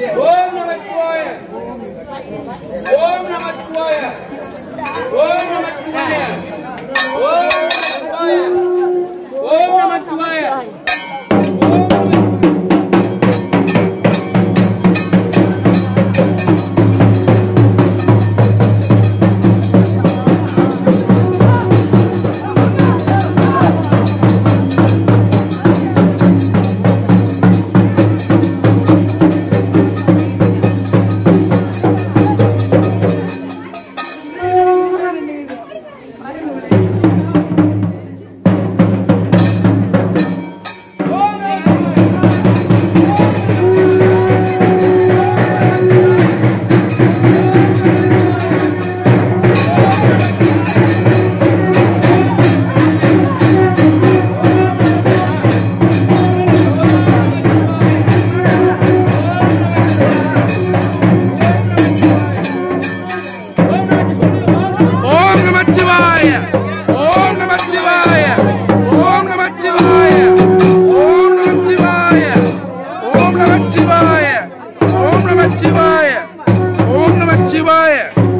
ஓம் நமச்சிவாய ஓம் நமச்சிவாய ஓம் நமச்சிவாய ஓம் நமச்சிவாய ஓம் நமச்சிவாய ஓம் நமச்சிவாய ஓம் நமச்சிவாய ஓம் நமச்சிவாய ஓம் நமச்சிவாய ஓம் நமச்சிவாய ஓம் நமச்சிவாய ஓம் நமச்சிவாய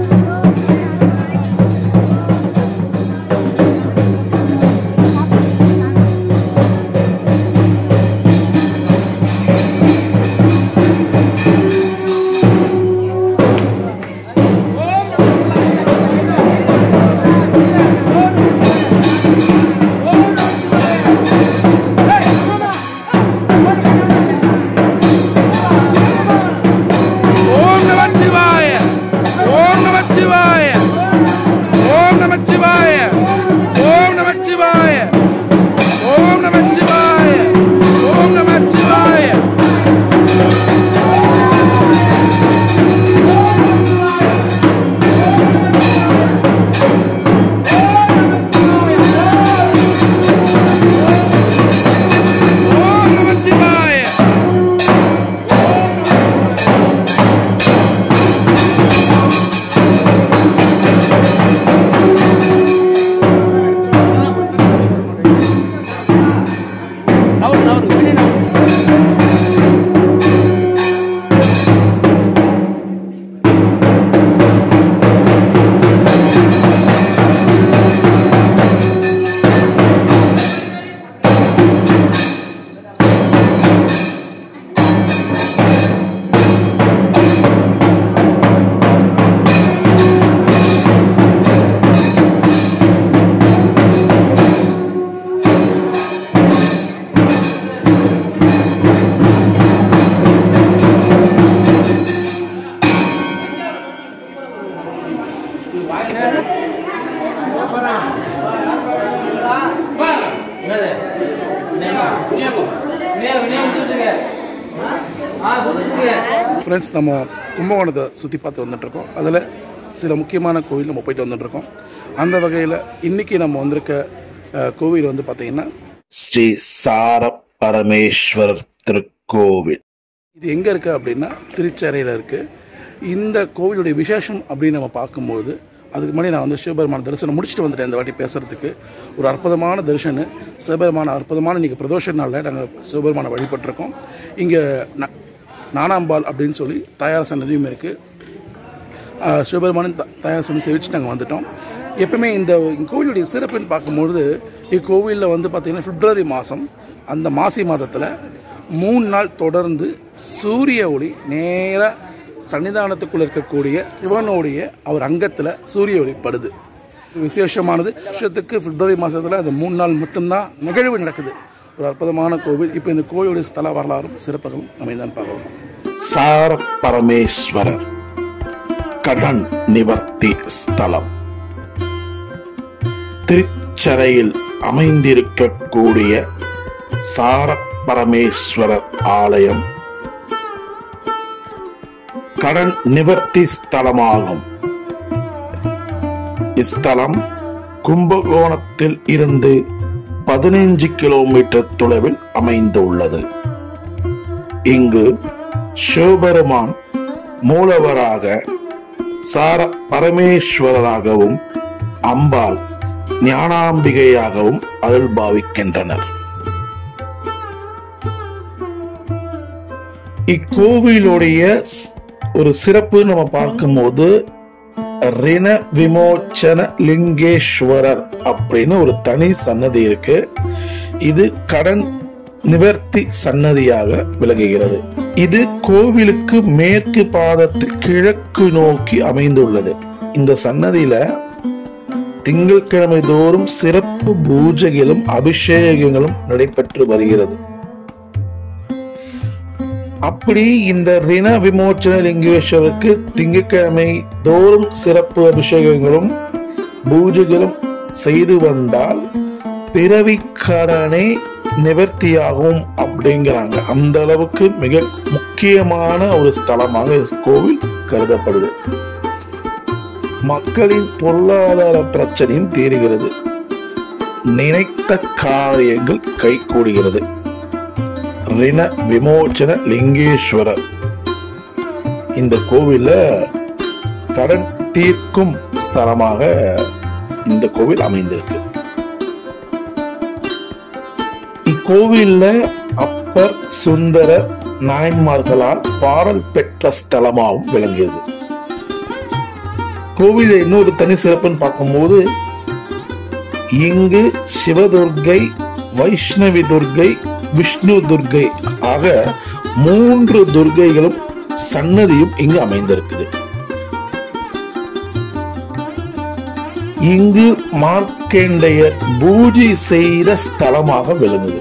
ஓம் நமச்சிவாய ஓம் நமச்சிவாய ஓம் நமச்சிவாய ஓம் நமச்சிவாய ஓம் நமச்சிவாய ஓம் நமச்சிவாய ஓம் நமச்சிவாய நவரு நவரு பின்னாடி நவரு. ஃப்ரெண்ட்ஸ் நம்ம கும்பகோணத்தை சுற்றி பார்த்து வந்துட்டுருக்கோம் அதில் சில முக்கியமான கோவில் நம்ம போயிட்டு வந்துட்டுருக்கோம் அந்த வகையில் இன்னைக்கு நம்ம வந்திருக்க அஹ், கோவில் வந்து பார்த்தீங்கன்னா ஸ்ரீ சார பரமேஸ்வரர் திருக்கோவில் இது எங்கே இருக்குது அப்படின்னா திருச்சரையில் இருக்குது இந்த கோவிலுடைய விசேஷம் அப்படின்னு நம்ம பார்க்கும்போது அதுக்கு முன்னாடி நான் வந்து சிவபெருமான தரிசனம் முடிச்சுட்டு வந்துட்டேன் இந்த வாட்டி பேசுகிறதுக்கு ஒரு அற்புதமான தரிசனம் சிவபெருமான அற்புதமான இன்றைக்கி பிரதோஷ நாளில் நாங்கள் சிவபெருமானை வழிபட்டிருக்கோம் இங்கே ந நானாம்பாள் அப்படின்னு சொல்லி தாயார் சன்னதியும் இருக்குது ஆஹ் சிவபெருமானின் த- தயார் சொல்லி சேவிச்சு நாங்கள் வந்துட்டோம் எப்பவுமே இந்த கோவிலுடைய சிறப்புன்னு பார்க்கும்பொழுது இக்கோவிலில் வந்து பார்த்திங்கன்னா பிப்ரவரி மாதம் அந்த மாசி மாதத்தில் மூணு நாள் தொடர்ந்து சூரிய ஒளி நேராக சன்னிதானத்துக்குள்ள இருக்கக்கூடிய சிவனுடைய அவர் அங்கத்தில் சூரிய ஒளி படுது விசேஷமானது வருஷத்துக்கு பிப்ரவரி மாதத்தில் அந்த மூணு நாள் மட்டும்தான் நிகழ்வு நடக்குது ஒரு அற்புதமான கோவில் இப்போ இந்த கோவிலுடைய ஸ்தல வரலாறும் சிறப்புகளும் நம்ம தான் பார்க்கலாம் சார பரமேஸ்வரர் கடன் நிவர்த்தி ஸ்தலம் திருச்சரையில் அமைந்திருக்கக்கூடிய சார பரமேஸ்வரர் ஆலயம் கடன் நிவர்த்தி ஸ்தலமாகும் இஸ்தலம் கும்பகோணத்தில் இருந்து பதினைஞ்சு கிலோமீட்டர் தொலைவில் அமைந்துள்ளது இங்கு சிவபெருமான் மூலவராக சார பரமேஸ்வரராகவும் அம்பாள் ஞானாம்பிகையாகவும் அருள் பாவிக்கின்றனர் இக்கோவிலுடைய ஸ்- ஒரு சிறப்பு நம்ம பார்க்கும்போது ரிண விமோச்சன லிங்கேஸ்வரர் அப்படின்னு ஒரு தனி சன்னதி இருக்கு இது கடன் நிவர்த்தி சன்னதியாக விளங்குகிறது இது கோவிலுக்கு மேற்கு பாதத்தில் கிழக்கு நோக்கி அமைந்துள்ளது இந்த சன்னதியில திங்கட்கிழமை தோறும் சிறப்பு பூஜைகளும் அபிஷேகங்களும் நடைபெற்று வருகிறது அப்படி இந்த ரிண விமோச்சன லிங்கேஸ்வருக்கு திங்கட்கிழமை தோறும் சிறப்பு அபிஷேகங்களும் பூஜைகளும் செய்து வந்தால் பிறவி கடனை நிவர்த்தியாகும் அப்படிங்கிறாங்க அந்த அளவுக்கு மிக முக்கியமான ஒரு ஸ்தலமாக இந்த கோவில் கருதப்படுது மக்களின் பொருளாதார பிரச்சனையும் தீருகிறது நினைத்த காரியங்கள் கைகூடுகிறது ரிண விமோச்சன லிங்கேஸ்வரர் இந்த கோவில்ல கடன் தீர்க்கும் ஸ்தலமாக இந்த கோவில் அமைந்திருக்கு இக்கோவில்ல அப்பர் சுந்தர நாயன்மார்களால் பாடல் பெற்ற ஸ்தலமாகவும் விளங்கியது கோவில இன்னொரு தனி சிறப்புன்னு பார்க்கும்போது இங்கு சிவதுர்கை வைஷ்ணவி துர்கை விஷ்ணு துர்கை ஆக மூன்று துர்கைகளும் சன்னதியும் இங்கு அமைந்திருக்குது இங்கு மார்க்கேண்டையர் பூஜை செய்த ஸ்தலமாக விளங்குது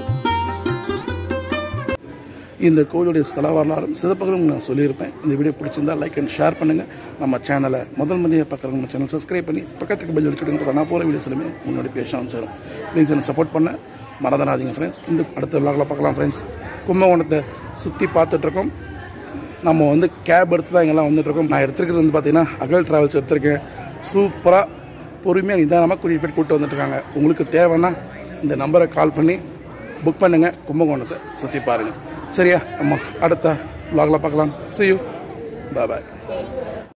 இந்த கோவிலுடைய ஸ்தல வரலாறும் சிறப்புகளும் நான் சொல்லியிருப்பேன் இந்த வீடியோ பிடிச்சிருந்தா லைக் அண்ட் ஷேர் பண்ணுங்கள் நம்ம சேனலை முதல் முறையாக பார்க்குறவங்க நம்ம சேனல் சப்ஸ்கிரைப் பண்ணி பக்கத்துக்கு பெல் அடிச்சுடுங்க நான் போகிற வீடியோஸ் எல்லாமே உங்களோட பேசணும் சேரும் ப்ளீஸ் எனக்கு சப்போர்ட் பண்ண மறந்துடாதீங்க ஃப்ரெண்ட்ஸ் இந்த அடுத்த விளாகில் பார்க்கலாம் ஃப்ரெண்ட்ஸ் கும்பகோணத்தை சுற்றி பார்த்துட்ருக்கோம் நம்ம வந்து கேப் எடுத்து தான் இங்கெல்லாம் வந்துட்டுருக்கோம் நான் எடுத்துருக்கிறது வந்து பார்த்தீங்கன்னா அகல் ட்ராவல்ஸ் எடுத்திருக்கேன் சூப்பராக பொறுமையாக நிதானமாக கூட்டிகிட்டு போய் கூப்பிட்டு வந்துட்டுருக்காங்க உங்களுக்கு தேவைன்னா இந்த நம்பரை கால் பண்ணி புக் பண்ணுங்கள் கும்பகோணத்தை சுற்றி பாருங்கள் சரியா நம்ம அடுத்த vlogல பார்க்கலாம் see you bye பாய்